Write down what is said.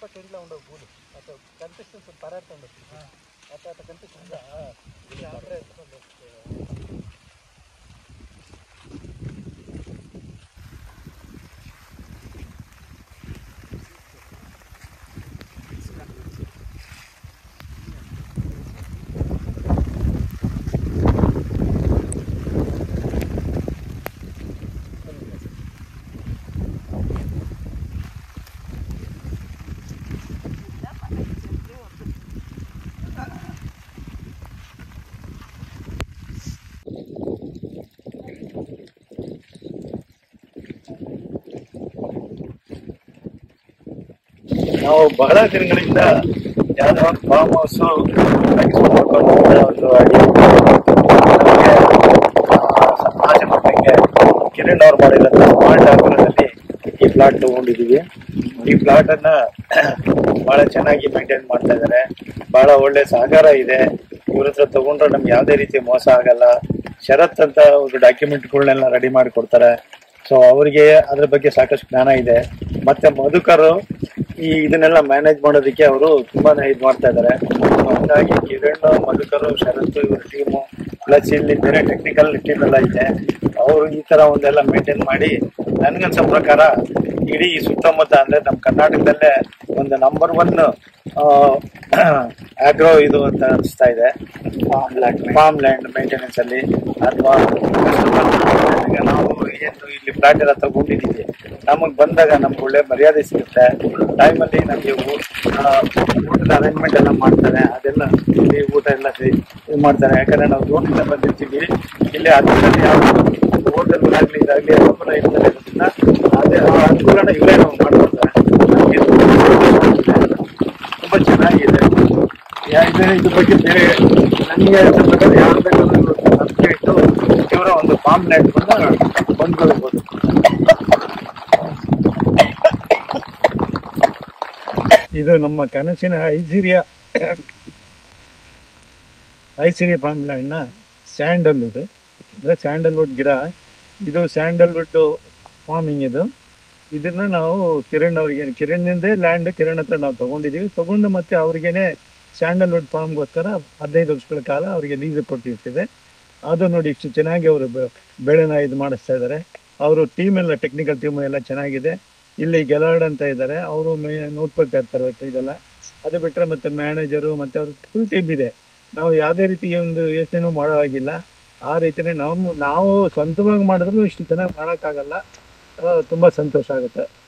కేంద్రంలో ఉండవు పూలు అట్లా కనిపిస్తుంది పరాడుతుండదు అట్లా అట్లా కనిపిస్తుందా ఇది ఆంధ్ర ನಾವು ಬಹಳ ದಿನಗಳಿಂದ ಯಾವ್ದೋ ಒಂದು ಫಾರ್ಮ್ ಹೌಸ್ ಮಾಡ್ಕೊಂಡು ಒಂದು ಅಡಿ ನಮ್ಗೆ, ಆ, ಆಸೆ ಮಟ್ಟಿಗೆ ಕಿರಣ್ ಅವ್ರು ಮಾಡಿರೋಂಥ ಮಾಲ್ಟ್ ಆಕಾರದಲ್ಲಿ ಈ ಪ್ಲಾಟ್ ತಗೊಂಡಿದೀವಿ ಈ ಪ್ಲಾಟ್ ಅನ್ನ ಬಹಳ ಚೆನ್ನಾಗಿ ಮೇಂಟೈನ್ ಮಾಡ್ತಾ ಇದ್ದಾರೆ ಬಹಳ ಒಳ್ಳೆ ಸಹಕಾರ ಇದೆ ಇವ್ರ ಹತ್ರ ತಗೊಂಡ್ರೆ ನಮ್ಗೆ ಯಾವುದೇ ರೀತಿ ಮೋಸ ಆಗಲ್ಲ ಶರತ್ ಅಂತ ಒಂದು ಡಾಕ್ಯುಮೆಂಟ್ಗಳನ್ನೆಲ್ಲ ರೆಡಿ ಮಾಡಿ ಕೊಡ್ತಾರೆ ಸೊ ಅವರಿಗೆ ಅದ್ರ ಬಗ್ಗೆ ಸಾಕಷ್ಟು ಜ್ಞಾನ ಇದೆ ಮತ್ತೆ ಮಧುಕರು ಈ ಇದನ್ನೆಲ್ಲ ಮ್ಯಾನೇಜ್ ಮಾಡೋದಕ್ಕೆ ಅವರು ತುಂಬಾನೇ ಇದು ಮಾಡ್ತಾ ಇದ್ದಾರೆ ಹಂಗಾಗಿ ಕಿರಣ್ ಮಧುಕರು ಶರತ್ ಇವ್ರ ಟೀಮು ಪ್ಲಸ್ ಇಲ್ಲಿ ಬೇರೆ ಟೆಕ್ನಿಕಲ್ ಟೀಮ್ ಎಲ್ಲ ಇದೆ ಅವರು ಈ ತರ ಒಂದೆಲ್ಲ ಮೇಂಟೈನ್ ಮಾಡಿ ನನ್ಗನ್ಸೋ ಪ್ರಕಾರ ಇಡೀ ಸುತ್ತಮುತ್ತ ಅಂದ್ರೆ ನಮ್ಮ ಕರ್ನಾಟಕದಲ್ಲೇ ಒಂದು ನಂಬರ್ ಒನ್ ಆಗ್ರೋ ಇದು ಅಂತ ಅನಿಸ್ತಾ ಇದೆ ಫಾರ್ಮ್ ಲ್ಯಾಂಡ್ ಮೇಂಟೆನೆನ್ಸ್ ಅಲ್ಲಿ ಅಥವಾ ಈಗ ನಾವು ಏನು ಇಲ್ಲಿ ಫ್ಲಾಟ್ ಎಲ್ಲ ತಗೊಂಡಿದ್ದೀವಿ ನಮಗ್ ಬಂದಾಗ ನಮ್ಗೆ ಒಳ್ಳೆ ಮರ್ಯಾದೆ ಸಿಗುತ್ತೆ ಟೈಮಲ್ಲಿ ನಮಗೆ ಊಟದ ಅರೇಂಜ್ಮೆಂಟ್ ಎಲ್ಲ ಮಾಡ್ತಾರೆ ಅದೆಲ್ಲ ಇಲ್ಲಿ ಊಟ ಎಲ್ಲ ಸೇ- ಇದು ಮಾಡ್ತಾರೆ ಯಾಕಂದ್ರೆ ನಾವು ರೋಡಿಂದ ಬಂದಿರ್ತೀವಿ ಇಲ್ಲಿ ಹತ್ತಿರದಲ್ಲಿ ಯಾವುದು ಹೋಟೆಲ್ ಆಗಲಿ ಇದಾಗಲಿ ಅನುಕೂಲ ಇರ್ತಾರೆ ಇರೋದ್ರಿಂದ ಅದೇ ಆ ಅನುಕೂಲನ ಇವರೇ ನಾವು ಮಾಡ್ಕೊಡ್ತಾರೆ ನಮಗೆ ತುಂಬಾ ಚೆನ್ನಾಗಿದೆ ಯಾಕೆ ಇದ್ರ ಬಗ್ಗೆ ಬೇರೆ ನನಗೆ ಅದ್ರ ಪ್ರಕಾರ ಯಾರು ಬೇಕಾದ್ರೂ ನಂಬಿಕೆ ಇಟ್ಟು ಇವರ ಒಂದು ಫಾರ್ಮ್ ಲ್ಯಾಂಡ್ ಬಂದ್ಕೊಳ್ಬೋದು ಇದು ನಮ್ಮ ಕನಸಿನ ಐಸಿರಿಯ ಐಸಿರಿಯ ಫಾರ್ಮ್ ಲ್ಯಾಂಡ್ನ ಸ್ಯಾಂಡಲ್ವುಡ್ ಅಂದರೆ ಸ್ಯಾಂಡಲ್ವುಡ್ ಗಿಡ ಇದು ಸ್ಯಾಂಡಲ್ವುಡ್ ಫಾರ್ಮಿಂಗ್ ಇದು ಇದನ್ನ ನಾವು ಕಿರಣ್ ಅವರಿಗೆ ಕಿರಣ್ನಿಂದೇ ಲ್ಯಾಂಡ್ ಕಿರಣ್ ಹತ್ರ ನಾವು ತಗೊಂಡಿದೀವಿ ತಗೊಂಡು ಮತ್ತೆ ಅವ್ರಿಗೇನೆ ಸ್ಯಾಂಡಲ್ವುಡ್ ಫಾರ್ಮ್ಗೋಸ್ಕರ ಹದಿನೈದು ವರ್ಷಗಳ ಕಾಲ ಅವರಿಗೆ ಲೀಸ್ ಕೊಟ್ಟಿರ್ತಿದೆ ಅದು ನೋಡಿ ಇಷ್ಟು ಚೆನ್ನಾಗಿ ಅವರು ಬೆಳೆನ ಇದು ಮಾಡಿಸ್ತಾ ಇದ್ದಾರೆ ಅವರು ಟೀಮ್ ಎಲ್ಲ ಟೆಕ್ನಿಕಲ್ ಟೀಮ್ ಎಲ್ಲ ಚೆನ್ನಾಗಿದೆ ಇಲ್ಲಿ ಗೆಲಾರ್ಡ್ ಅಂತ ಇದ್ದಾರೆ ಅವರು ನೋಡ್ಕೊಳ್ತಾ ಇರ್ತಾರೆ ಒಟ್ಟು ಇದೆಲ್ಲ ಅದು ಬಿಟ್ಟರೆ ಮತ್ತೆ ಮ್ಯಾನೇಜರು ಮತ್ತೆ ಅವ್ರ ಫುಲ್ ಟೀಮ್ ಇದೆ ನಾವು ಯಾವುದೇ ರೀತಿ ಒಂದು ಯೋಚನೆ ಮಾಡೋ ಹಾಗಿಲ್ಲ ಆ ರೀತಿನೇ ನಾವು ನಾವು ಸ್ವಂತವಾಗಿ ಮಾಡಿದ್ರು ಇಷ್ಟು ಚೆನ್ನಾಗಿ ಮಾಡೋಕ್ಕಾಗಲ್ಲ ಆ, ತುಂಬಾ ಸಂತೋಷ ಆಗುತ್ತೆ